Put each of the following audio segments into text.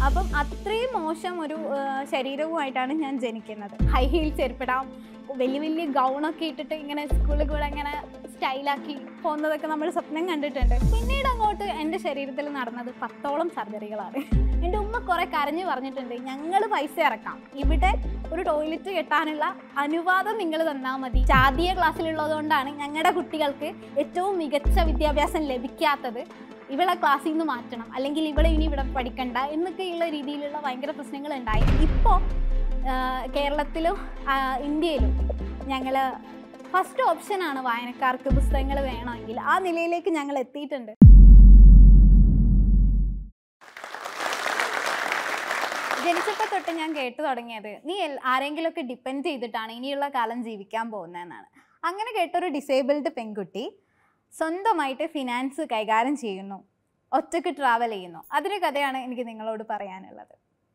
അപ്പം അത്രയും മോശം ഒരു ആ, ശരീരവുമായിട്ടാണ് ഞാൻ ജനിക്കുന്നത് ഹൈ ഹീൽ ചെരുപ്പിടാം വലിയ വലിയ ഗൗണൊക്കെ ഇട്ടിട്ട് ഇങ്ങനെ സ്കൂളിൽ കൂടെ ഇങ്ങനെ സ്റ്റൈലാക്കി പോകുന്നതൊക്കെ നമ്മൾ സ്വപ്നം കണ്ടിട്ടുണ്ട് പിന്നീട് അങ്ങോട്ട് എൻ്റെ ശരീരത്തിൽ നടന്നത് പത്തോളം സർജറികളാണ് എൻ്റെ ഉമ്മ കുറെ കരഞ്ഞു പറഞ്ഞിട്ടുണ്ട് ഞങ്ങൾ പൈസ ഇറക്കാം ഇവിടെ ഒരു ടോയ്ലറ്റ് കെട്ടാനുള്ള അനുവാദം നിങ്ങൾ തന്നാൽ മതി ജാതീയ ക്ലാസ്സിലുള്ളതുകൊണ്ടാണ് ഞങ്ങളുടെ കുട്ടികൾക്ക് ഏറ്റവും മികച്ച വിദ്യാഭ്യാസം ലഭിക്കാത്തത് ഇവളെ ക്ലാസ്സിൽ നിന്ന് മാറ്റണം അല്ലെങ്കിൽ ഇവളെ ഇനി ഇവിടെ പഠിക്കണ്ട എന്നൊക്കെയുള്ള രീതിയിലുള്ള ഭയങ്കര പ്രശ്നങ്ങൾ ഉണ്ടായി ഇപ്പോൾ കേരളത്തിലും ആ, ഇന്ത്യയിലും ഞങ്ങൾ ഫസ്റ്റ് ഓപ്ഷനാണ് വായനക്കാർക്ക് പുസ്തകങ്ങൾ വേണമെങ്കിൽ ആ നിലയിലേക്ക് ഞങ്ങൾ എത്തിയിട്ടുണ്ട് ജനിച്ചപ്പോൾ തൊട്ട് ഞാൻ കേട്ടു തുടങ്ങിയത് നീ എൽ- ആരെങ്കിലുമൊക്കെ ഡിപ്പെൻഡ് ചെയ്തിട്ടാണ് ഇനിയുള്ള കാലം ജീവിക്കാൻ പോകുന്നതെന്നാണ് അങ്ങനെ കേട്ടൊരു ഡിസേബിൾഡ് പെൺകുട്ടി സ്വന്തമായിട്ട് ഫിനാൻസ് കൈകാര്യം ചെയ്യുന്നു ഒറ്റയ്ക്ക് ട്രാവൽ ചെയ്യുന്നു അതിൻ്റെ കഥയാണ് എനിക്ക് നിങ്ങളോട് പറയാനുള്ളത്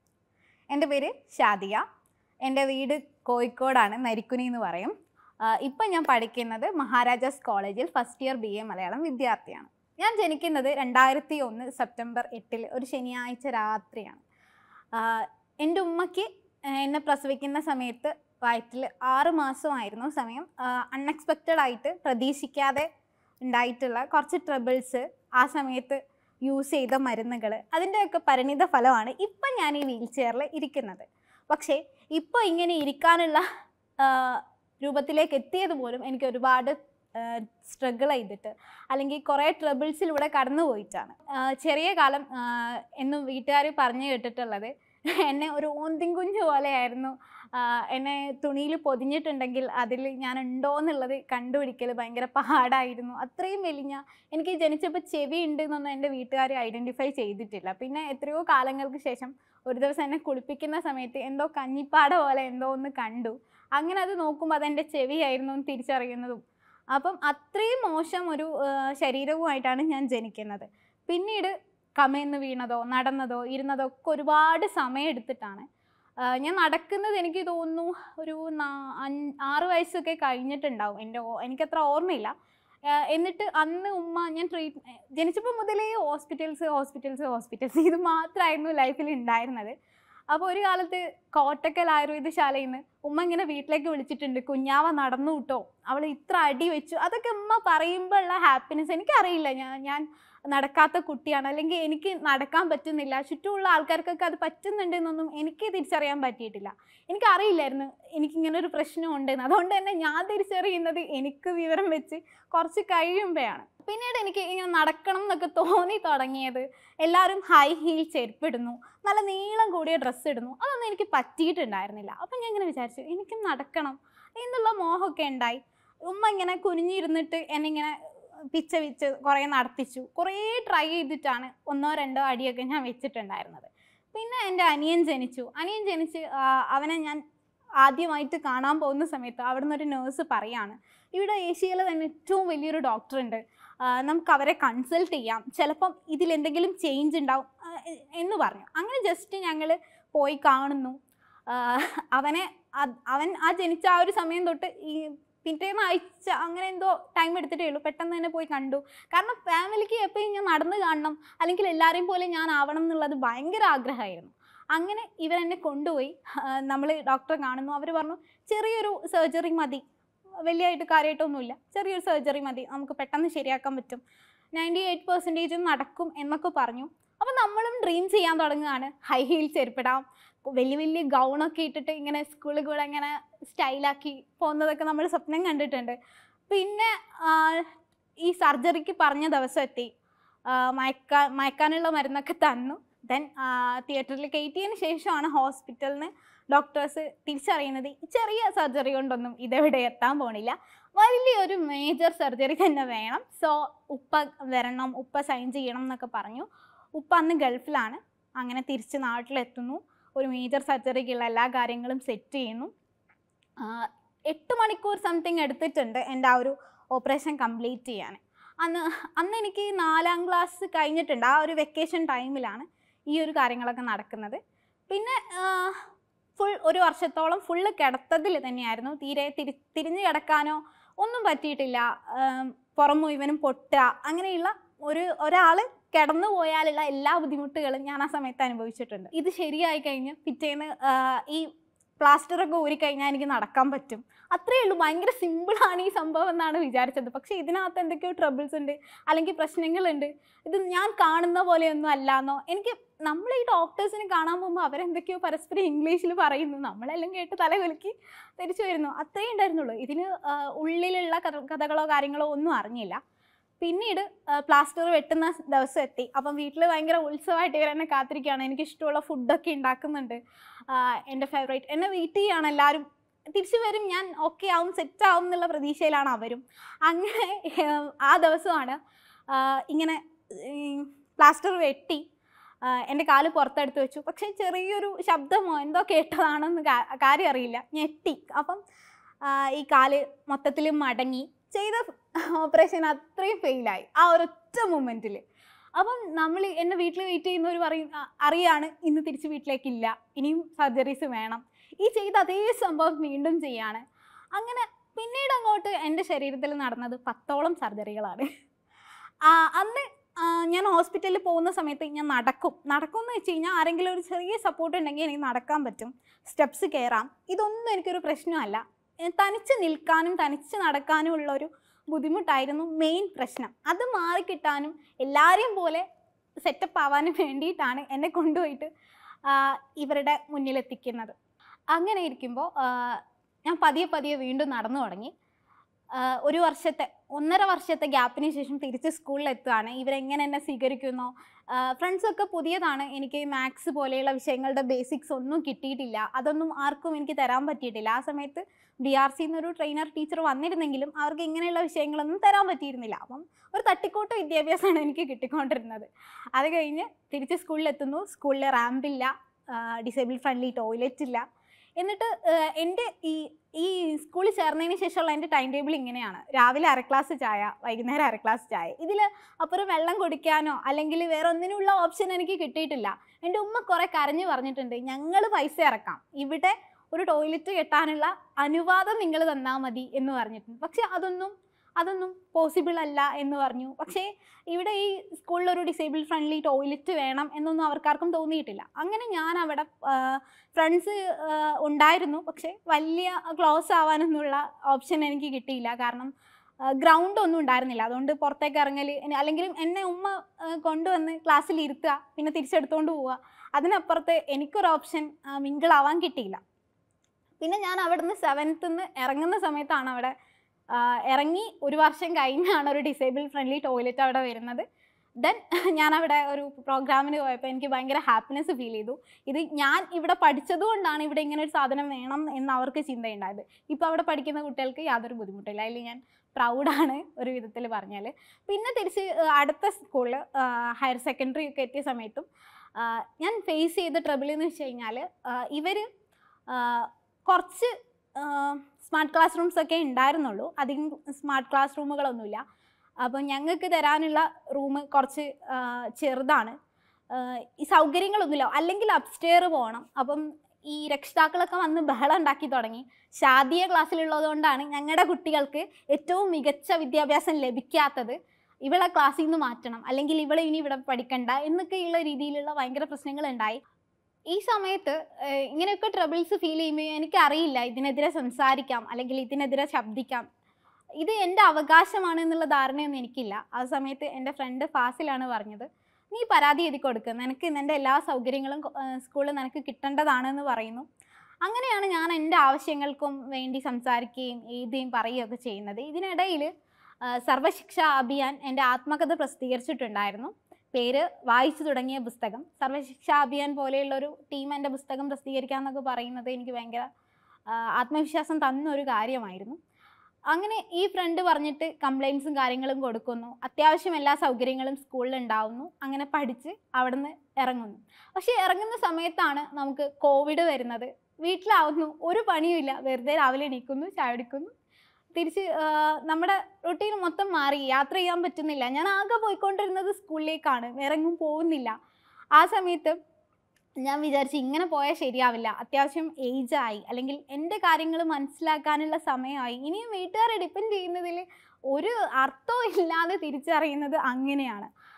എൻ്റെ പേര് ഷാദിയ എൻ്റെ വീട് കോഴിക്കോടാണ് നരിക്കുനി എന്ന് പറയും ഇപ്പം ഞാൻ പഠിക്കുന്നത് മഹാരാജാസ് കോളേജിൽ first year B A Malayalam വിദ്യാർത്ഥിയാണ് ഞാൻ ജനിക്കുന്നത് രണ്ടായിരത്തി ഒന്ന് സെപ്റ്റംബർ എട്ടിൽ ഒരു ശനിയാഴ്ച രാത്രിയാണ് ആഹ് എൻ്റെ ഉമ്മയ്ക്ക് ആഹ് എന്നെ പ്രസവിക്കുന്ന സമയത്ത് വയറ്റിൽ ആറ് മാസമായിരുന്നു സമയം അൺഎക്സ്പെക്റ്റഡ് ആയിട്ട് പ്രതീക്ഷിക്കാതെ ഉണ്ടായിട്ടുള്ള കുറച്ച് ട്രബിൾസ് ആ സമയത്ത് യൂസ് ചെയ്ത മരുന്നുകൾ അതിൻ്റെയൊക്കെ പരിണിത ഫലമാണ് ഇപ്പം ഞാൻ ഈ വീൽ ചെയറിൽ ഇരിക്കുന്നത് പക്ഷേ ഇപ്പോൾ ഇങ്ങനെ ഇരിക്കാനുള്ള ആഹ് രൂപത്തിലേക്ക് എത്തിയത് പോലും എനിക്ക് ഒരുപാട് സ്ട്രഗിൾ ചെയ്തിട്ട് അല്ലെങ്കിൽ കുറേ ട്രബിൾസിലൂടെ കടന്നു പോയിട്ടാണ് ആഹ് ചെറിയ കാലം ആഹ് എന്നും വീട്ടുകാർ പറഞ്ഞു കേട്ടിട്ടുള്ളത് എന്നെ ഒരു ഓന്തിൻ കുഞ്ഞു പോലെയായിരുന്നു ആഹ് എന്നെ തുണിയിൽ പൊതിഞ്ഞിട്ടുണ്ടെങ്കിൽ അതിൽ ഞാൻ ഉണ്ടോ എന്നുള്ളത് കണ്ടുപിടിക്കൽ ഭയങ്കര പാടായിരുന്നു അത്രയും വലിഞ്ഞ എനിക്ക് ജനിച്ചപ്പോൾ ചെവി ഉണ്ട് എന്നൊന്നും എൻ്റെ വീട്ടുകാർ ഐഡൻറ്റിഫൈ ചെയ്തിട്ടില്ല പിന്നെ എത്രയോ കാലങ്ങൾക്ക് ശേഷം ഒരു ദിവസം എന്നെ കുളിപ്പിക്കുന്ന സമയത്ത് എന്തോ കഞ്ഞിപ്പാട പോലെ എന്തോ ഒന്ന് കണ്ടു അങ്ങനെ അത് നോക്കുമ്പോൾ അതെൻ്റെ ചെവിയായിരുന്നു എന്ന് തിരിച്ചറിയുന്നതും അപ്പം അത്രയും മോശം ഒരു ആ, ശരീരവുമായിട്ടാണ് ഞാൻ ജനിക്കുന്നത് പിന്നീട് കമയെന്ന് വീണതോ നടന്നതോ ഇരുന്നതോ ഒക്കെ ഒരുപാട് സമയം എടുത്തിട്ടാണ് ആ, ഞാൻ നടക്കുന്നത് എനിക്ക് തോന്നുന്നു ഒരു നാ- അഞ്ച് ആറ് വയസ്സൊക്കെ കഴിഞ്ഞിട്ടുണ്ടാവും എൻ്റെ ഓ- എനിക്കത്ര ഓർമ്മയില്ല ആ, എന്നിട്ട് അന്ന് ഉമ്മ ഞാൻ ട്രീറ്റ് ജനിച്ചപ്പോൾ മുതലേ ഹോസ്പിറ്റൽസ് ഹോസ്പിറ്റൽസ് ഹോസ്പിറ്റൽസ് ഇത് മാത്രമായിരുന്നു ലൈഫിൽ ഉണ്ടായിരുന്നത് അപ്പോൾ ഒരു കാലത്ത് കോട്ടക്കൽ ആയുർവേദശാലയിൽ നിന്ന് ഉമ്മ ഇങ്ങനെ വീട്ടിലേക്ക് വിളിച്ചിട്ടുണ്ട് കുഞ്ഞാവ നടന്നു കിട്ടോ അവൾ ഇത്ര അടി വെച്ചു അതൊക്കെ ഉമ്മ പറയുമ്പോൾ ഉള്ള ഹാപ്പിനെസ് എനിക്കറിയില്ല ഞാൻ ഞാൻ നടക്കാത്ത കുട്ടിയാണ് അല്ലെങ്കിൽ എനിക്ക് നടക്കാൻ പറ്റുന്നില്ല ചുറ്റുമുള്ള ആൾക്കാർക്കൊക്കെ അത് പറ്റുന്നുണ്ടെന്നൊന്നും എനിക്ക് തിരിച്ചറിയാൻ പറ്റിയിട്ടില്ല എനിക്കറിയില്ലായിരുന്നു എനിക്കിങ്ങനെ ഒരു പ്രശ്നമുണ്ടെന്ന് അതുകൊണ്ട് തന്നെ ഞാൻ തിരിച്ചറിയുന്നത് എനിക്ക് വിവരം വെച്ച് കുറച്ച് കഴിയുമ്പോഴാണ് പിന്നീട് എനിക്ക് ഇങ്ങനെ നടക്കണം എന്നൊക്കെ തോന്നി തുടങ്ങിയത് എല്ലാവരും ഹൈ ഹീൽ ചെരുപ്പിടുന്നു നല്ല നീളം കൂടിയ ഡ്രസ്സ് ഇടുന്നു അതൊന്നും എനിക്ക് പറ്റിയിട്ടുണ്ടായിരുന്നില്ല അപ്പം ഞാൻ ഇങ്ങനെ വിചാരിച്ചു എനിക്കും നടക്കണം എന്നുള്ള മോഹമൊക്കെ ഉണ്ടായി ഉമ്മ ഇങ്ങനെ കുനിഞ്ഞിരുന്നിട്ട് എന്നെ ഇങ്ങനെ പിച്ച വിച്ച് കുറേ നടത്തിച്ചു കുറേ ട്രൈ ചെയ്തിട്ടാണ് ഒന്നോ രണ്ടോ അടിയൊക്കെ ഞാൻ വെച്ചിട്ടുണ്ടായിരുന്നത് പിന്നെ എൻ്റെ അനിയൻ ജനിച്ചു അനിയൻ ജനിച്ച് ആ, അവനെ ഞാൻ ആദ്യമായിട്ട് കാണാൻ പോകുന്ന സമയത്ത് അവിടുന്ന് ഒരു നേഴ്സ് പറയാണ് ഇവിടെ ഏഷ്യയിൽ തന്നെ ഏറ്റവും വലിയൊരു ഡോക്ടറുണ്ട് നമുക്ക് അവരെ കൺസൾട്ട് ചെയ്യാം ചിലപ്പം ഇതിലെന്തെങ്കിലും ചേഞ്ച് ഉണ്ടാവും ആ, എ- എന്ന് പറഞ്ഞു അങ്ങനെ ജസ്റ്റ് ഞങ്ങൾ പോയി കാണുന്നു ആ, അവനെ അത് അവൻ ആ ജനിച്ച ആ ഒരു സമയം തൊട്ട് ഈ പിറ്റേന്ന് ആഴ്ച അങ്ങനെ എന്തോ ടൈം എടുത്തിട്ടേ ഉള്ളൂ പെട്ടെന്ന് തന്നെ പോയി കണ്ടു കാരണം ഫാമിലിക്ക് എപ്പോഴും ഞാൻ നടന്ന് കാണണം അല്ലെങ്കിൽ എല്ലാവരെയും പോലെ ഞാൻ ആവണം എന്നുള്ളത് ഭയങ്കര ആഗ്രഹമായിരുന്നു അങ്ങനെ ഇവരെന്നെ കൊണ്ടുപോയി നമ്മൾ ഡോക്ടറെ കാണുന്നു അവർ പറഞ്ഞു ചെറിയൊരു സർജറി മതി വലിയതായിട്ട് കാര്യമായിട്ടൊന്നുമില്ല ചെറിയൊരു സർജറി മതി നമുക്ക് പെട്ടെന്ന് ശരിയാക്കാൻ പറ്റും നയൻറ്റി എയ്റ്റ് പെർസെൻറ്റേജ് നടക്കും എന്നൊക്കെ പറഞ്ഞു അപ്പോൾ നമ്മളും ഡ്രീം ചെയ്യാൻ തുടങ്ങുകയാണ് ഹൈ ഹീൽ ചെരുപ്പിടാം വലിയ വലിയ ഗൗണൊക്കെ ഇട്ടിട്ട് ഇങ്ങനെ സ്കൂളിൽ കൂടെ ഇങ്ങനെ സ്റ്റൈലാക്കി പോകുന്നതൊക്കെ നമ്മൾ സ്വപ്നം കണ്ടിട്ടുണ്ട് പിന്നെ ആ, ഈ സർജറിക്ക് പറഞ്ഞ ദിവസം എത്തി ആ, മയക്കാൻ മയക്കാനുള്ള മരുന്നൊക്കെ തന്നു ദെൻ തിയേറ്ററിൽ കയറ്റിയതിന് ശേഷമാണ് ഹോസ്പിറ്റലിൽ നിന്ന് ഡോക്ടേഴ്സ് തിരിച്ചറിയുന്നത് ഈ ചെറിയ സർജറി കൊണ്ടൊന്നും ഇതെവിടെ എത്താൻ പോണില്ല വലിയൊരു മേജർ സർജറി തന്നെ വേണം സോ ഉപ്പ വരണം ഉപ്പ സൈൻ ചെയ്യണം എന്നൊക്കെ പറഞ്ഞു ഉപ്പ അന്ന് ഗൾഫിലാണ് അങ്ങനെ തിരിച്ച് നാട്ടിലെത്തുന്നു ഒരു മേജർ സർജറിക്കുള്ള എല്ലാ കാര്യങ്ങളും സെറ്റ് ചെയ്യുന്നു ആ, എട്ട് മണിക്കൂർ സംതിങ് എടുത്തിട്ടുണ്ട് എൻ്റെ ആ ഒരു ഓപ്പറേഷൻ കംപ്ലീറ്റ് ചെയ്യാൻ അന്ന് അന്ന് എനിക്ക് നാലാം ക്ലാസ് കഴിഞ്ഞിട്ടുണ്ട് ആ ഒരു വെക്കേഷൻ ടൈമിലാണ് ഈ ഒരു കാര്യങ്ങളൊക്കെ നടക്കുന്നത് പിന്നെ ഫുൾ ഒരു വർഷത്തോളം ഫുള്ള് കിടത്തതിൽ തന്നെയായിരുന്നു തീരെ തിരി തിരിഞ്ഞ് കിടക്കാനോ ഒന്നും പറ്റിയിട്ടില്ല ആം, പുറം മുഴുവനും പൊട്ടുക അങ്ങനെയുള്ള ഒരു ഒരാൾ കിടന്നു പോയാലുള്ള എല്ലാ ബുദ്ധിമുട്ടുകളും ഞാൻ ആ സമയത്ത് അനുഭവിച്ചിട്ടുണ്ട് ഇത് ശരിയായി കഴിഞ്ഞ് പിറ്റേന്ന് ആ, ഈ പ്ലാസ്റ്ററൊക്കെ ഊരിക്കഴിഞ്ഞാൽ എനിക്ക് നടക്കാൻ പറ്റും അത്രയേ ഉള്ളൂ ഭയങ്കര സിമ്പിളാണ് ഈ സംഭവം എന്നാണ് വിചാരിച്ചത് പക്ഷേ ഇതിനകത്ത് എന്തൊക്കെയോ ട്രബിൾസ് ഉണ്ട് അല്ലെങ്കിൽ പ്രശ്നങ്ങളുണ്ട് ഇത് ഞാൻ കാണുന്ന പോലെയൊന്നും അല്ലാന്നോ എനിക്ക് നമ്മൾ ഈ ഡോക്ടേഴ്സിനെ കാണാൻ പോകുമ്പോൾ അവരെന്തൊക്കെയോ പരസ്പരം ഇംഗ്ലീഷിൽ പറയുന്നു നമ്മളെല്ലാം കേട്ട് തല കുലുക്കി തിരിച്ചു വരുന്നു അത്രേ ഉണ്ടായിരുന്നുള്ളൂ ഇതിന് ആ, ഉള്ളിലുള്ള കഥ- കഥകളോ കാര്യങ്ങളോ ഒന്നും അറിഞ്ഞില്ല പിന്നീട് പ്ലാസ്റ്റർ വെട്ടുന്ന ദിവസം എത്തി അപ്പം വീട്ടിൽ ഭയങ്കര ഉത്സവമായിട്ട് ഇവരെന്നെ കാത്തിരിക്കുകയാണ് എനിക്ക് ഇഷ്ടമുള്ള ഫുഡൊക്കെ ഉണ്ടാക്കുന്നുണ്ട് ആ, എൻ്റെ ഫേവറേറ്റ് എന്നെ വെയിറ്റ് ചെയ്യാണ് എല്ലാവരും തിരിച്ചു വരും ഞാൻ ഓക്കെ ആവും സെറ്റ് ആവും എന്നുള്ള പ്രതീക്ഷയിലാണ് അവരും അങ്ങനെ ഏർ, ആ ദിവസമാണ് ആ, ഇങ്ങനെ പ്ലാസ്റ്റർ വെട്ടി ആ, എൻ്റെ കാല് പുറത്തെടുത്ത് വെച്ചു പക്ഷേ ചെറിയൊരു ശബ്ദമോ എന്തോ കേട്ടതാണെന്ന് കാ- കാര്യം അറിയില്ല ഞെട്ടി അപ്പം ആ, ഈ കാല് മൊത്തത്തിൽ മടങ്ങി ചെയ്ത ഓപ്പറേഷൻ അത്രയും ഫെയിലായി ആ ഒരൊറ്റ മൊമെൻറ്റിൽ അപ്പം നമ്മൾ എന്നെ വീട്ടിൽ വെയിറ്റ് ചെയ്യുന്നവർ പറയും "ആ, അറിയാണ് ഇന്ന് തിരിച്ച് വീട്ടിലേക്കില്ല ഇനിയും സർജറീസ് വേണം ഈ ചെയ്ത അതേ സംഭവം വീണ്ടും ചെയ്യാണ് അങ്ങനെ പിന്നീട് അങ്ങോട്ട് എൻ്റെ ശരീരത്തിൽ നടന്നത് പത്തോളം സർജറികളാണ് ആ, അന്ന് ആ, ഞാൻ ഹോസ്പിറ്റലിൽ പോകുന്ന സമയത്ത് ഞാൻ നടക്കും നടക്കും എന്ന് വെച്ച് കഴിഞ്ഞാൽ ആരെങ്കിലും ഒരു ചെറിയ സപ്പോർട്ട് ഉണ്ടെങ്കിൽ എനിക്ക് നടക്കാൻ പറ്റും സ്റ്റെപ്സ് കയറാം ഇതൊന്നും എനിക്കൊരു പ്രശ്നമല്ല ഏ, തനിച്ച് നിൽക്കാനും തനിച്ച് നടക്കാനും ഉള്ള ഒരു ബുദ്ധിമുട്ടായിരുന്നു മെയിൻ പ്രശ്നം അത് മാറിക്കിട്ടാനും എല്ലാവരെയും പോലെ സെറ്റപ്പ് ആവാനും വേണ്ടിയിട്ടാണ് എന്നെ കൊണ്ടുപോയിട്ട് ആ, ഇവരുടെ മുന്നിലെത്തിക്കുന്നത് അങ്ങനെ ഇരിക്കുമ്പോൾ ഞാൻ പതിയെ പതിയെ വീണ്ടും നടന്നു തുടങ്ങി ആ, ഒരു വർഷത്തെ ഒന്നര വർഷത്തെ ഗ്യാപ്പിന് ശേഷം തിരിച്ച് സ്കൂളിൽ എത്തുകയാണ് ഇവരെങ്ങനെ എന്നെ സ്വീകരിക്കുന്നോ ഫ്രണ്ട്സൊക്കെ പുതിയതാണ് എനിക്ക് മാത്സ് പോലെയുള്ള വിഷയങ്ങളുടെ ബേസിക്സ് ഒന്നും കിട്ടിയിട്ടില്ല അതൊന്നും ആർക്കും എനിക്ക് തരാൻ പറ്റിയിട്ടില്ല ആ സമയത്ത് ഡി ആർ സി എന്നൊരു ട്രെയിനർ ടീച്ചർ വന്നിരുന്നെങ്കിലും അവർക്ക് ഇങ്ങനെയുള്ള വിഷയങ്ങളൊന്നും തരാൻ പറ്റിയിരുന്നില്ല അപ്പം ഒരു തട്ടിക്കൂട്ട് വിദ്യാഭ്യാസമാണ് എനിക്ക് കിട്ടിക്കൊണ്ടിരുന്നത് അത് കഴിഞ്ഞ് തിരിച്ച് സ്കൂളിൽ എത്തുന്നു സ്കൂളിൽ റാമ്പില്ല ഡിസേബിൾ ഫ്രണ്ട്ലി ടോയ്ലറ്റ് ഇല്ല എന്നിട്ട് ആഹ് എൻ്റെ ഈ ഈ സ്കൂളിൽ ചേർന്നതിന് ശേഷമുള്ള എൻ്റെ ടൈം ടേബിൾ ഇങ്ങനെയാണ് രാവിലെ അര ക്ലാസ് ചായ വൈകുന്നേരം അര ക്ലാസ് ചായ ഇതിൽ അപ്പുറം വെള്ളം കുടിക്കാനോ അല്ലെങ്കിൽ വേറെ ഒന്നിനുള്ള ഓപ്ഷൻ എനിക്ക് കിട്ടിയിട്ടില്ല എൻ്റെ ഉമ്മ കുറേ കരഞ്ഞു പറഞ്ഞിട്ടുണ്ട് ഞങ്ങൾ പൈസ ഇറക്കാം ഇവിടെ ഒരു ടോയ്ലറ്റ് കെട്ടാനുള്ള അനുവാദം നിങ്ങൾ തന്നാൽ മതി എന്ന് പറഞ്ഞിട്ടുണ്ട് പക്ഷെ അതൊന്നും അതൊന്നും പോസിബിൾ അല്ല എന്ന് പറഞ്ഞു പക്ഷേ ഇവിടെ ഈ സ്കൂളിൽ ഒരു ഡിസേബിൾ ഫ്രണ്ട്ലി ടോയ്ലറ്റ് വേണം എന്നൊന്നും അവർക്കാർക്കും തോന്നിയിട്ടില്ല അങ്ങനെ ഞാൻ അവിടെ ഫ്രണ്ട്സ് ഉണ്ടായിരുന്നു പക്ഷേ വലിയ ക്ലോസ് ആവാനൊന്നുള്ള ഓപ്ഷൻ എനിക്ക് കിട്ടിയില്ല കാരണം ഗ്രൗണ്ട് ഒന്നും ഉണ്ടായിരുന്നില്ല അതുകൊണ്ട് പുറത്തേക്ക് ഇറങ്ങൽ അല്ലെങ്കിലും എന്നെ ഉമ്മ ആ, കൊണ്ടുവന്ന് ക്ലാസ്സിൽ ഇരുത്തുക പിന്നെ തിരിച്ചെടുത്തുകൊണ്ട് പോവുക അതിനപ്പുറത്ത് എനിക്കൊരു ഓപ്ഷൻ മിങ്കിൾ ആവാൻ കിട്ടിയില്ല പിന്നെ ഞാൻ അവിടുന്ന് സെവൻത്ത് നിന്ന് ഇറങ്ങുന്ന സമയത്താണ് അവിടെ ആ, ഇറങ്ങി ഒരു വർഷം കഴിഞ്ഞാണ് ഒരു ഡിസേബിൾ ഫ്രണ്ട്ലി ടോയ്ലറ്റ് അവിടെ വരുന്നത് ദെൻ ഞാൻ അവിടെ ഒരു പ്രോഗ്രാമിന് പോയപ്പോൾ എനിക്ക് ഭയങ്കര ഹാപ്പിനെസ് ഫീൽ ചെയ്തു ഇത് ഞാൻ ഇവിടെ പഠിച്ചതുകൊണ്ടാണ് ഇവിടെ ഇങ്ങനെ ഒരു സാധനം വേണം എന്ന് അവർക്ക് ചിന്തയുണ്ടായത് ഇപ്പോൾ അവിടെ പഠിക്കുന്ന കുട്ടികൾക്ക് യാതൊരു ബുദ്ധിമുട്ടില്ല അതിൽ ഞാൻ പ്രൗഡാണ് ഒരു വിധത്തിൽ പറഞ്ഞാൽ പിന്നെ തിരിച്ച് ആ, അടുത്ത സ്കൂളിൽ ഹയർ സെക്കൻഡറി ഒക്കെ എത്തിയ സമയത്തും ആ, ഞാൻ ഫേസ് ചെയ്ത ട്രബിൾ എന്ന് വെച്ച് കഴിഞ്ഞാൽ ഇവർ കുറച്ച് സ്മാർട്ട് ക്ലാസ് റൂംസ് ഒക്കെ ഉണ്ടായിരുന്നുള്ളൂ അധികം സ്മാർട്ട് ക്ലാസ് റൂമുകളൊന്നുമില്ല അപ്പം ഞങ്ങൾക്ക് തരാനുള്ള റൂം കുറച്ച് ആ, ചെറുതാണ് ആ, ഈ സൗകര്യങ്ങളൊന്നുമില്ല അല്ലെങ്കിൽ അപ്സ്റ്റെയർ പോകണം അപ്പം ഈ രക്ഷിതാക്കളൊക്കെ വന്ന് ബഹളം ഉണ്ടാക്കി തുടങ്ങി ശാദീയ ക്ലാസ്സിലുള്ളത് കൊണ്ടാണ് ഞങ്ങളുടെ കുട്ടികൾക്ക് ഏറ്റവും മികച്ച വിദ്യാഭ്യാസം ലഭിക്കാത്തത് ഇവളെ ക്ലാസ്സിൽ നിന്ന് മാറ്റണം അല്ലെങ്കിൽ ഇവളെ ഇനി ഇവിടെ പഠിക്കണ്ട എന്നൊക്കെയുള്ള രീതിയിലുള്ള ഭയങ്കര പ്രശ്നങ്ങൾ ഉണ്ടായി ഈ സമയത്ത് ഏഹ്, ഇങ്ങനെയൊക്കെ ട്രബിൾസ് ഫീൽ ചെയ്യുമ്പോൾ എനിക്കറിയില്ല ഇതിനെതിരെ സംസാരിക്കാം അല്ലെങ്കിൽ ഇതിനെതിരെ ശബ്ദിക്കാം ഇത് എൻ്റെ അവകാശമാണ് എന്നുള്ള ധാരണയൊന്നും എനിക്കില്ല ആ സമയത്ത് എൻ്റെ ഫ്രണ്ട് ഫാസിലാണ് പറഞ്ഞത് നീ പരാതി എഴുതി കൊടുക്കുക നിനക്ക് നിൻ്റെ എല്ലാ സൗകര്യങ്ങളും സ്കൂളിൽ നിനക്ക് കിട്ടേണ്ടതാണെന്ന് പറയുന്നു അങ്ങനെയാണ് ഞാൻ എൻ്റെ ആവശ്യങ്ങൾക്കും വേണ്ടി സംസാരിക്കുകയും എഴുതുകയും പറയുകയൊക്കെ ചെയ്യുന്നത് ഇതിനിടയിൽ സർവശിക്ഷ അഭിയാൻ എൻ്റെ ആത്മകഥ പ്രസിദ്ധീകരിച്ചിട്ടുണ്ടായിരുന്നു പേര് വായിച്ചു തുടങ്ങിയ പുസ്തകം സർവശിക്ഷാ അഭിയാൻ പോലെയുള്ള ഒരു ടീം എൻ്റെ പുസ്തകം പ്രസിദ്ധീകരിക്കാമെന്നൊക്കെ പറയുന്നത് എനിക്ക് ഭയങ്കര ആ, ആത്മവിശ്വാസം തന്ന ഒരു കാര്യമായിരുന്നു അങ്ങനെ ഈ ഫ്രണ്ട് പറഞ്ഞിട്ട് കംപ്ലൈൻസും കാര്യങ്ങളും കൊടുക്കുന്നു അത്യാവശ്യം എല്ലാ സൗകര്യങ്ങളും സ്കൂളിൽ ഉണ്ടാവുന്നു അങ്ങനെ പഠിച്ച് അവിടുന്ന് ഇറങ്ങുന്നു പക്ഷേ ഇറങ്ങുന്ന സമയത്താണ് നമുക്ക് കോവിഡ് വരുന്നത് വീട്ടിലാവുന്നു ഒരു പണിയുമില്ല വെറുതെ രാവിലെ എണീക്കുന്നു ചായ കുടിക്കുന്നു തിരിച്ച് ആ, നമ്മുടെ റൊട്ടീൻ മൊത്തം മാറി യാത്ര ചെയ്യാൻ പറ്റുന്നില്ല ഞാൻ ആകെ പോയിക്കൊണ്ടിരുന്നത് സ്കൂളിലേക്കാണ് വേറെ എങ്ങും പോകുന്നില്ല ആ സമയത്ത് ഞാൻ വിചാരിച്ചു ഇങ്ങനെ പോയാൽ ശരിയാവില്ല അത്യാവശ്യം ഏജ് ആയി അല്ലെങ്കിൽ എൻ്റെ കാര്യങ്ങൾ മനസ്സിലാക്കാനുള്ള സമയമായി ഇനിയും വീട്ടുകാരെ ഡിപ്പെൻഡ് ചെയ്യുന്നതിൽ ഒരു അർത്ഥവും ഇല്ലാതെ തിരിച്ചറിയുന്നത് അങ്ങനെയാണ്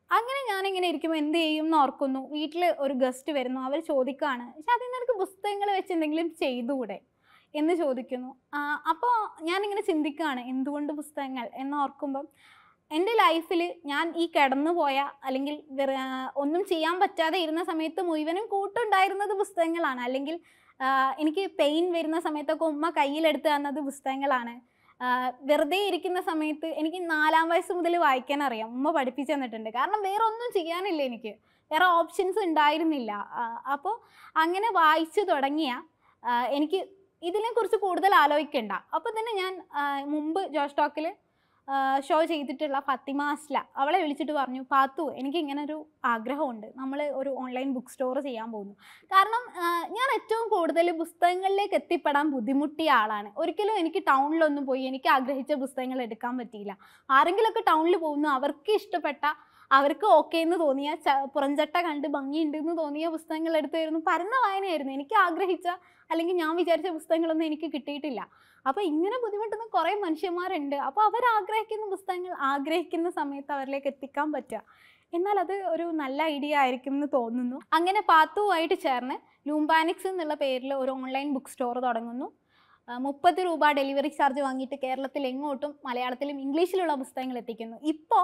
അങ്ങനെ ഞാനിങ്ങനെ ഇരിക്കുമ്പോൾ എന്ത് ചെയ്യും എന്ന് ഓർക്കുന്നു വീട്ടിൽ ഒരു ഗസ്റ്റ് വരുന്നു അവർ ചോദിക്കുകയാണ് പക്ഷെ അതിൽ നിനക്ക് പുസ്തകങ്ങൾ വെച്ച് എന്തെങ്കിലും ചെയ്തുകൂടെ എന്ന് ചോദിക്കുന്നു അപ്പോൾ ഞാനിങ്ങനെ ചിന്തിക്കുകയാണ് എന്തുകൊണ്ട് പുസ്തകങ്ങൾ എന്ന് ഓർക്കുമ്പം എൻ്റെ ലൈഫിൽ ഞാൻ ഈ കിടന്നു പോയ അല്ലെങ്കിൽ വെറ- ആ, ഒന്നും ചെയ്യാൻ പറ്റാതെ ഇരുന്ന സമയത്ത് മുഴുവനും കൂട്ടുണ്ടായിരുന്നത് പുസ്തകങ്ങളാണ് അല്ലെങ്കിൽ ആ, എനിക്ക് പെയിൻ വരുന്ന സമയത്തൊക്കെ ഉമ്മ കയ്യിലെടുത്ത് തന്നത് പുസ്തകങ്ങളാണ് ആ, വെറുതെ ഇരിക്കുന്ന സമയത്ത് എനിക്ക് നാലാം വയസ്സ് മുതൽ വായിക്കാൻ അറിയാം ഉമ്മ പഠിപ്പിച്ചു തന്നിട്ടുണ്ട് കാരണം വേറെ ഒന്നും ചെയ്യാനില്ല എനിക്ക് വേറെ ഓപ്ഷൻസ് ഉണ്ടായിരുന്നില്ല അപ്പോൾ അങ്ങനെ വായിച്ചു തുടങ്ങിയ ആ, എനിക്ക് ഇതിനെക്കുറിച്ച് കൂടുതൽ ആലോചിക്കണ്ട അപ്പോൾ തന്നെ ഞാൻ ആ, മുമ്പ് ജോഷ് ടോക്കിൽ ഷോ ചെയ്തിട്ടുള്ള ഫത്തിമ അസ്ല അവളെ വിളിച്ചിട്ട് പറഞ്ഞു പാത്തു എനിക്ക് ഇങ്ങനെ ഒരു ആഗ്രഹമുണ്ട് നമ്മൾ ഒരു ഓൺലൈൻ ബുക്ക് സ്റ്റോർ ചെയ്യാൻ പോകുന്നു കാരണം ആ, ഞാൻ ഏറ്റവും കൂടുതൽ പുസ്തകങ്ങളിലേക്ക് എത്തിപ്പെടാൻ ബുദ്ധിമുട്ടിയ ആളാണ് ഒരിക്കലും എനിക്ക് ടൗണിലൊന്നും പോയി എനിക്ക് ആഗ്രഹിച്ച പുസ്തകങ്ങൾ എടുക്കാൻ പറ്റിയില്ല ആരെങ്കിലുമൊക്കെ ടൗണിൽ പോകുന്നു അവർക്ക് ഇഷ്ടപ്പെട്ട അവർക്ക് ഓക്കെ എന്ന് തോന്നിയ ച പുറംചട്ട കണ്ട് ഭംഗിയുണ്ട് എന്ന് തോന്നിയ പുസ്തകങ്ങൾ എടുത്തായിരുന്നു പരന്ന വായനയായിരുന്നു എനിക്ക് ആഗ്രഹിച്ച അല്ലെങ്കിൽ ഞാൻ വിചാരിച്ച പുസ്തകങ്ങളൊന്നും എനിക്ക് കിട്ടിയിട്ടില്ല അപ്പോൾ ഇങ്ങനെ ബുദ്ധിമുട്ടുന്ന കുറേ മനുഷ്യന്മാരുണ്ട് അപ്പോൾ അവർ ആഗ്രഹിക്കുന്ന പുസ്തകങ്ങൾ ആഗ്രഹിക്കുന്ന സമയത്ത് അവരിലേക്ക് എത്തിക്കാൻ പറ്റുക എന്നാൽ അത് ഒരു നല്ല ഐഡിയ ആയിരിക്കും എന്ന് തോന്നുന്നു അങ്ങനെ പാത്തുവുമായിട്ട് ചേർന്ന് ലൂംബാനിക്സ് എന്നുള്ള പേരിൽ ഒരു ഓൺലൈൻ ബുക്ക് സ്റ്റോർ തുടങ്ങുന്നു മുപ്പത് രൂപ ഡെലിവറി ചാർജ് വാങ്ങിയിട്ട് കേരളത്തിൽ എങ്ങോട്ടും മലയാളത്തിലും ഇംഗ്ലീഷിലുള്ള പുസ്തകങ്ങൾ എത്തിക്കുന്നു ഇപ്പോൾ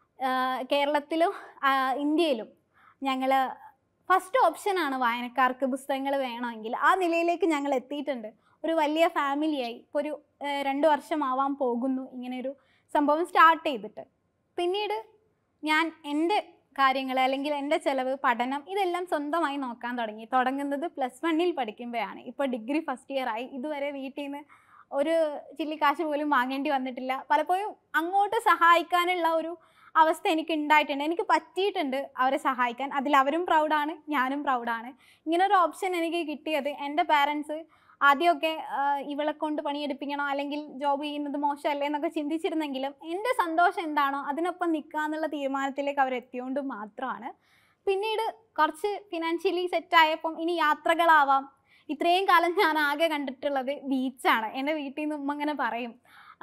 കേരളത്തിലും ആ, ഇന്ത്യയിലും ഞങ്ങൾ ഫസ്റ്റ് ഓപ്ഷനാണ് വായനക്കാർക്ക് പുസ്തകങ്ങൾ വേണമെങ്കിൽ ആ നിലയിലേക്ക് ഞങ്ങൾ എത്തിയിട്ടുണ്ട് ഒരു വലിയ ഫാമിലിയായി ഇപ്പോൾ ഒരു ആ, രണ്ട് വർഷമാവാൻ പോകുന്നു ഇങ്ങനെ ഒരു സംഭവം സ്റ്റാർട്ട് ചെയ്തിട്ട് പിന്നീട് ഞാൻ എൻ്റെ കാര്യങ്ങൾ അല്ലെങ്കിൽ എൻ്റെ ചിലവ് പഠനം ഇതെല്ലാം സ്വന്തമായി നോക്കാൻ തുടങ്ങി തുടങ്ങുന്നത് പ്ലസ് വണ്ണിൽ പഠിക്കുമ്പോഴാണ് ഇപ്പോൾ ഡിഗ്രി ഫസ്റ്റ് ഇയർ ആയി ഇതുവരെ വീട്ടിൽ നിന്ന് ഒരു ചില്ലിക്കാശ് പോലും വാങ്ങേണ്ടി വന്നിട്ടില്ല പലപ്പോഴും അങ്ങോട്ട് സഹായിക്കാനുള്ള ഒരു അവസ്ഥ എനിക്ക് ഉണ്ടായിട്ടുണ്ട് എനിക്ക് പറ്റിയിട്ടുണ്ട് അവരെ സഹായിക്കാൻ അതിൽ അവരും പ്രൗഡാണ് ഞാനും പ്രൗഡാണ് ഇങ്ങനെ ഒരു ഓപ്ഷൻ എനിക്ക് കിട്ടിയത് എൻ്റെ പാരൻസ് ആദ്യമൊക്കെ ആ, ഇവളെ കൊണ്ട് പണിയെടുപ്പിക്കണോ അല്ലെങ്കിൽ ജോബ് ചെയ്യുന്നത് മോശമല്ലേ എന്നൊക്കെ ചിന്തിച്ചിരുന്നെങ്കിലും എൻ്റെ സന്തോഷം എന്താണോ അതിനൊപ്പം നിൽക്കുക എന്നുള്ള തീരുമാനത്തിലേക്ക് അവർ എത്തിയോണ്ട് മാത്രമാണ് പിന്നീട് കുറച്ച് ഫിനാൻഷ്യലി സെറ്റായപ്പം ഇനി യാത്രകളാവാം ഇത്രയും കാലം ഞാൻ ആകെ കണ്ടിട്ടുള്ളത് ബീച്ചാണ് എൻ്റെ വീട്ടിൽ നിന്ന് ഉമ്മ ഇങ്ങനെ പറയും ആ,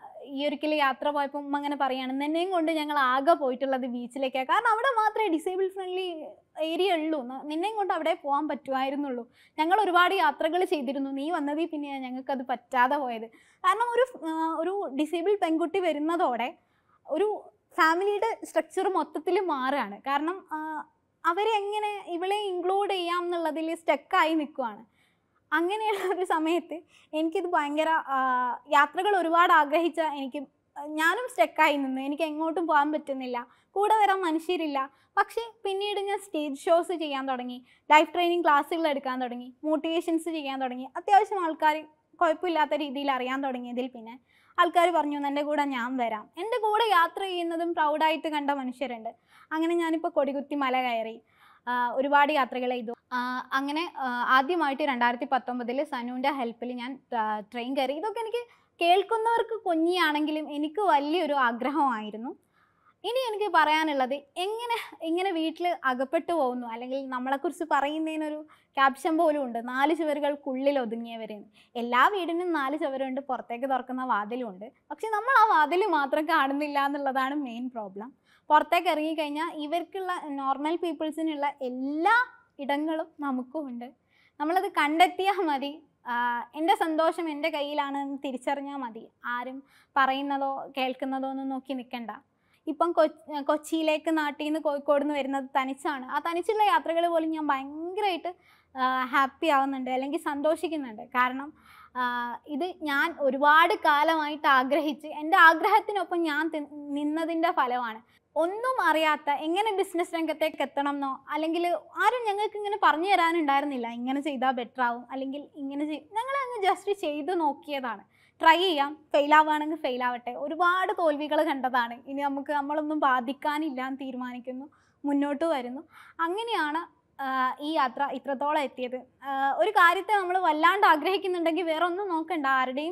ഈ ഒരിക്കൽ യാത്ര പോയപ്പോൾ ഉമ്മ അങ്ങനെ പറയാണ് നിന്നെയും കൊണ്ട് ഞങ്ങൾ ആകെ പോയിട്ടുള്ളത് ബീച്ചിലേക്കാണ് കാരണം അവിടെ മാത്രമേ ഡിസേബിൾ ഫ്രണ്ട്ലി ഏരിയ ഉള്ളൂ ന- നിന്നെയും കൊണ്ട് അവിടെ പോകാൻ പറ്റുമായിരുന്നുള്ളൂ ഞങ്ങൾ ഒരുപാട് യാത്രകൾ ചെയ്തിരുന്നു നീ വന്നതിൽ പിന്നെയാണ് ഞങ്ങൾക്കത് പറ്റാതെ പോയത് കാരണം ഒരു ആ, ഒരു ഡിസേബിൾ പെൺകുട്ടി വരുന്നതോടെ ഒരു ഫാമിലിയുടെ സ്ട്രക്ചർ മൊത്തത്തിൽ മാറുകയാണ് കാരണം ആ, അവരെ എങ്ങനെ ഇവളെ ഇൻക്ലൂഡ് ചെയ്യാം എന്നുള്ളതിൽ സ്റ്റക്കായി നിൽക്കുവാണ് അങ്ങനെയുള്ള ഒരു സമയത്ത് എനിക്കിത് ഭയങ്കര ആ, യാത്രകൾ ഒരുപാട് ആഗ്രഹിച്ച എനിക്ക് ഞാനും സ്റ്റക്കായി നിന്നു എനിക്ക് എങ്ങോട്ടും പോകാൻ പറ്റുന്നില്ല കൂടെ വരാൻ മനുഷ്യരില്ല പക്ഷേ പിന്നീട് ഞാൻ സ്റ്റേജ് ഷോസ് ചെയ്യാൻ തുടങ്ങി ലൈഫ് ട്രെയിനിങ് ക്ലാസ്സുകൾ എടുക്കാൻ തുടങ്ങി മോട്ടിവേഷൻസ് ചെയ്യാൻ തുടങ്ങി അത്യാവശ്യം ആൾക്കാർ കുഴപ്പമില്ലാത്ത രീതിയിൽ അറിയാൻ തുടങ്ങിയതിൽ പിന്നെ ആൾക്കാർ പറഞ്ഞു എൻ്റെ കൂടെ ഞാൻ വരാം എൻ്റെ കൂടെ യാത്ര ചെയ്യുന്നതും പ്രൗഡായിട്ട് കണ്ട മനുഷ്യരുണ്ട് അങ്ങനെ ഞാനിപ്പോൾ കൊടികുത്തി മല കയറി ആ, ഒരുപാട് യാത്രകൾ ചെയ്തു ആ, അങ്ങനെ ആ, ആദ്യമായിട്ട് രണ്ടായിരത്തി പത്തൊമ്പതിൽ സനുവിൻ്റെ ഹെൽപ്പിൽ ഞാൻ ട്രെയിൻ കയറി ഇതൊക്കെ എനിക്ക് കേൾക്കുന്നവർക്ക് കുഞ്ഞിയാണെങ്കിലും എനിക്ക് വലിയൊരു ആഗ്രഹമായിരുന്നു ഇനി എനിക്ക് പറയാനുള്ളത് എങ്ങനെ ഇങ്ങനെ വീട്ടിൽ അകപ്പെട്ടു പോകുന്നു അല്ലെങ്കിൽ നമ്മളെക്കുറിച്ച് പറയുന്നതിനൊരു ക്യാപ്ഷൻ പോലും ഉണ്ട് നാല് ചുവരുകൾക്കുള്ളിൽ ഒതുങ്ങിയവരെന്ന് എല്ലാ വീടിനും നാല് ചുവരുണ്ട് പുറത്തേക്ക് തുറക്കുന്ന വാതിലും ഉണ്ട് പക്ഷെ നമ്മൾ ആ വാതിൽ മാത്രം കാണുന്നില്ല എന്നുള്ളതാണ് മെയിൻ പ്രോബ്ലം പുറത്തേക്ക് ഇറങ്ങിക്കഴിഞ്ഞാൽ ഇവർക്കുള്ള നോർമൽ പീപ്പിൾസിനുള്ള എല്ലാ ഇടങ്ങളും നമുക്കും ഉണ്ട് നമ്മളത് കണ്ടെത്തിയാൽ മതി ആഹ് എൻ്റെ സന്തോഷം എൻ്റെ കയ്യിലാണെന്ന് തിരിച്ചറിഞ്ഞാൽ മതി ആരും പറയുന്നതോ കേൾക്കുന്നതോ ഒന്നും നോക്കി നിൽക്കണ്ട ഇപ്പം കൊ- കൊച്ചിയിലേക്ക് നാട്ടിൽ നിന്ന് കോഴിക്കോട് നിന്ന് വരുന്നത് തനിച്ചാണ് ആ തനിച്ചുള്ള യാത്രകൾ പോലും ഞാൻ ഭയങ്കരമായിട്ട് ഹാപ്പി ആവുന്നുണ്ട് അല്ലെങ്കിൽ സന്തോഷിക്കുന്നുണ്ട് കാരണം ആഹ് ഇത് ഞാൻ ഒരുപാട് കാലമായിട്ട് ആഗ്രഹിച്ച് എൻ്റെ ആഗ്രഹത്തിനൊപ്പം ഞാൻ തി- നിന്നതിൻ്റെ ഫലമാണ് ഒന്നും അറിയാത്ത എങ്ങനെ ബിസിനസ് രംഗത്തേക്ക് എത്തണം എന്നോ അല്ലെങ്കിൽ ആരും ഞങ്ങൾക്ക് ഇങ്ങനെ പറഞ്ഞു തരാനുണ്ടായിരുന്നില്ല ഇങ്ങനെ ചെയ്താൽ ബെറ്റർ ആവും അല്ലെങ്കിൽ ഇങ്ങനെ ചെയ് ഞങ്ങൾ അങ്ങ് ജസ്റ്റ് ചെയ്ത് നോക്കിയതാണ് ട്രൈ ചെയ്യാം ഫെയിൽ ആവുകയാണെങ്കിൽ ഫെയിൽ ആവട്ടെ ഒരുപാട് തോൽവികൾ കണ്ടതാണ് ഇനി നമുക്ക് നമ്മളൊന്നും ബാധിക്കാനില്ല എന്ന് തീരുമാനിക്കുന്നു മുന്നോട്ട് വരുന്നു അങ്ങനെയാണ് ആഹ് ഈ യാത്ര ഇത്രത്തോളം എത്തിയത് ആഹ് ഒരു കാര്യത്തെ നമ്മൾ വല്ലാണ്ട് ആഗ്രഹിക്കുന്നുണ്ടെങ്കിൽ വേറെ ഒന്നും നോക്കണ്ട ആരുടെയും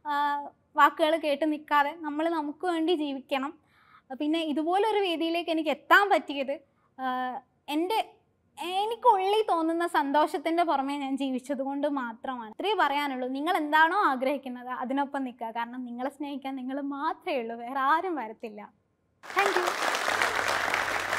വാക്കുകൾ കേട്ട് നിൽക്കാതെ നമ്മൾ നമുക്ക് വേണ്ടി ജീവിക്കണം പിന്നെ ഇതുപോലൊരു വേദിയിലേക്ക് എനിക്ക് എത്താൻ പറ്റിയത് ആഹ് എൻ്റെ എനിക്കുള്ളിൽ തോന്നുന്ന സന്തോഷത്തിൻ്റെ പുറമെ ഞാൻ ജീവിച്ചത് കൊണ്ട് മാത്രമാണ് ഇത്രയും പറയാനുള്ളൂ നിങ്ങൾ എന്താണോ ആഗ്രഹിക്കുന്നത് അതിനൊപ്പം നിൽക്കുക കാരണം നിങ്ങളെ സ്നേഹിക്കാൻ നിങ്ങൾ മാത്രമേ ഉള്ളൂ വേറെ ആരും വരത്തില്ല താങ്ക് യു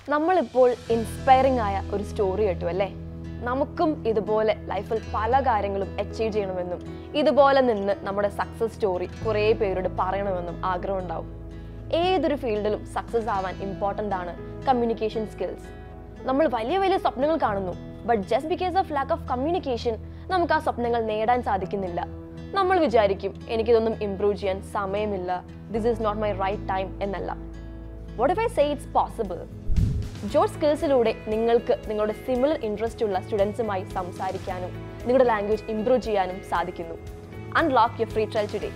നമ്മളിപ്പോൾ ഇൻസ്പയറിംഗ് ആയ ഒരു സ്റ്റോറി കേട്ടു അല്ലേ നമുക്കും ഇതുപോലെ ലൈഫിൽ പല കാര്യങ്ങളും അച്ചീവ് ചെയ്യണമെന്നും ഇതുപോലെ നിന്ന് നമ്മുടെ സക്സസ് സ്റ്റോറി കുറേ പേരോട് പറയണമെന്നും ആഗ്രഹം ഉണ്ടാവും ഏതൊരു ഫീൽഡിലും സക്സസ് ആവാൻ ഇമ്പോർട്ടൻ്റ് ആണ് കമ്മ്യൂണിക്കേഷൻ സ്കിൽസ് നമ്മൾ വലിയ വലിയ സ്വപ്നങ്ങൾ കാണുന്നു but just because of lack of communication നമുക്ക് ആ സ്വപ്നങ്ങൾ നേടാൻ സാധിക്കുന്നില്ല നമ്മൾ വിചാരിക്കും എനിക്കിതൊന്നും ഇംപ്രൂവ് ചെയ്യാൻ സമയമില്ല this is not my right time എന്നല്ല what if I say it's possible ജോഡ് സ്കിൽസിലൂടെ നിങ്ങൾക്ക് നിങ്ങളുടെ സിമിലർ ഇൻട്രസ്റ്റ് ഉള്ള സ്റ്റുഡൻസുമായി സംസാരിക്കാനും നിങ്ങളുടെ ലാംഗ്വേജ് ഇംപ്രൂവ് ചെയ്യാനും സാധിക്കുന്നു unlock your free trial today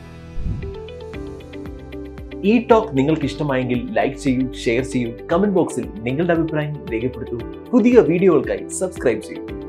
ഈ ടോക്ക് നിങ്ങൾക്ക് ഇഷ്ടമായെങ്കിൽ ലൈക്ക് ചെയ്യൂ ഷെയർ ചെയ്യൂ കമന്റ് ബോക്സിൽ നിങ്ങളുടെ അഭിപ്രായം രേഖപ്പെടുത്തൂ പുതിയ വീഡിയോകൾക്കായി സബ്സ്ക്രൈബ് ചെയ്യൂ